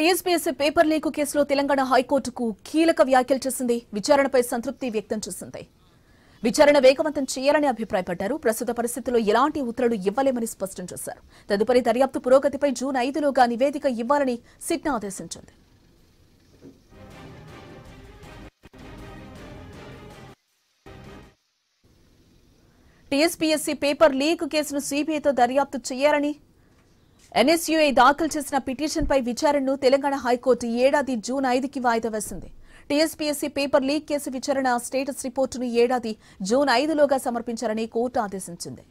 TSPSC paper leak కేసులో తెలంగాణ హైకోర్టుకు కీలక వ్యాఖ్యలు చేసింది విచారణపై సంతృప్తి వ్యక్తం చేసింది విచారణ వేగవంతం చేయాలని అభిప్రాయపడ్డారు ప్రస్తుత పరిస్థితుల్లో ఎలాంటి ఉత్తర్వులు ఇవ్వలేమని స్పష్టం చేశారు తదుపరి దర్యాప్తు పురోగతిపై జూన్ ఐదులోగా నివేదిక ఇవ్వాలని సిట్నా ఆదేశించింది టీఎస్పీఎస్సీ పేపర్ లీక్ కేసును సీబీఐతో దర్యాప్తు చేయాలని ఎన్ఎస్యుఐ దాఖలు చేసిన పిటిషన్పై విచారణను తెలంగాణ హైకోర్టు ఈ ఏడాది జూన్ ఐదుకి వాయిదా వేసింది టీఎస్పీఎస్సీ పేపర్ లీక్ కేసు విచారణ స్టేటస్ రిపోర్టును ఈ ఏడాది జూన్ ఐదులోగా సమర్పించాలని కోర్టు ఆదేశించింది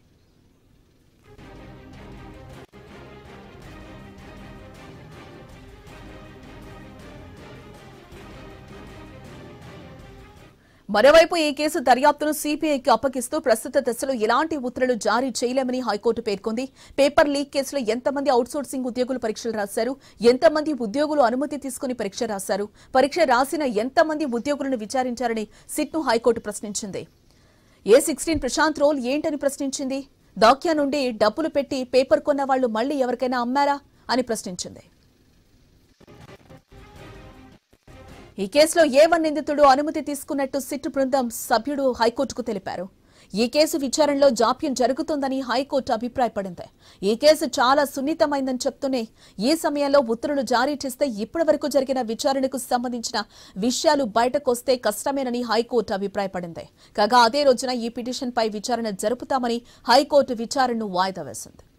మరోవైపు ఈ కేసు దర్యాప్తును సీబీఐకి అప్పగిస్తూ ప్రస్తుత దశలో ఎలాంటి ఉత్తర్వులు జారీ చేయలేమని హైకోర్టు పేర్కొంది పేపర్ లీక్ కేసులో ఎంతమంది అవుట్సోర్సింగ్ ఉద్యోగులు పరీక్షలు రాశారు ఎంతమంది ఉద్యోగులు అనుమతి తీసుకుని పరీక్ష రాశారు పరీక్ష రాసిన ఎంతమంది ఉద్యోగులను విచారించారని సిట్ను హైకోర్టు ప్రశ్నించింది ఏ సిక్స్టీన్ ప్రశాంత్ రోల్ ఏంటని ప్రశ్నించింది దాక్యా నుండి డబ్బులు పెట్టి పేపర్ కొన్న వాళ్ళు మళ్లీ ఎవరికైనా అమ్మారా అని ప్రశ్నించింది ఈ కేసులో ఏ వన్ నిందితుడు అనుమతి తీసుకున్నట్టు సిట్ బృందం సభ్యుడు హైకోర్టుకు తెలిపారు ఈ కేసు విచారణలో జాప్యం జరుగుతుందని హైకోర్టు అభిప్రాయపడింది ఈ కేసు చాలా సున్నితమైందని చెప్తూనే ఈ సమయంలో ఉత్తర్వులు జారీ చేస్తే ఇప్పటి వరకు జరిగిన విచారణకు సంబంధించిన విషయాలు బయటకొస్తే కష్టమేనని హైకోర్టు అభిప్రాయపడింది కాగా అదే రోజున ఈ పిటిషన్పై విచారణ జరుపుతామని హైకోర్టు విచారణను వాయిదా వేసింది